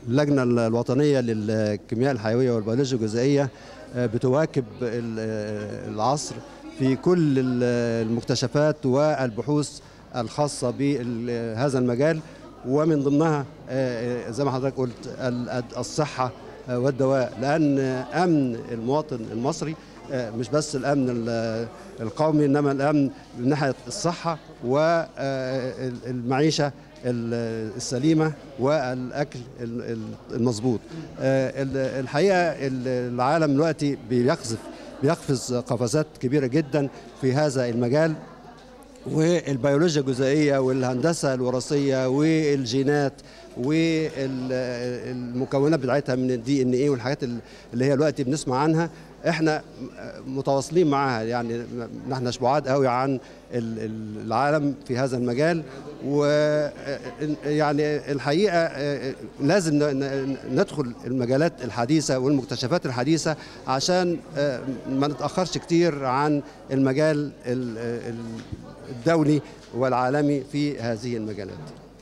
اللجنة الوطنية للكيمياء الحيوية والبيولوجيا الجزيئية بتواكب العصر في كل المكتشفات والبحوث الخاصة بهذا المجال ومن ضمنها زي ما حضرتك قلت الصحة والدواء لأن أمن المواطن المصري مش بس الأمن القومي إنما الأمن من ناحية الصحة والمعيشة السليمة والأكل المظبوط الحقيقة العالم دلوقتي بيقذف بيقفز قفزات كبيرة جدا في هذا المجال والبيولوجيا الجزيئية والهندسة الوراثية والجينات والمكونات بتاعتها من الدي ان ايه والحاجات اللي هي دلوقتي بنسمع عنها احنا متواصلين معاها يعني نحن مش بعاد قوي عن العالم في هذا المجال ويعني الحقيقه لازم ندخل المجالات الحديثه والمكتشفات الحديثه عشان ما نتاخرش كتير عن المجال الدولي والعالمي في هذه المجالات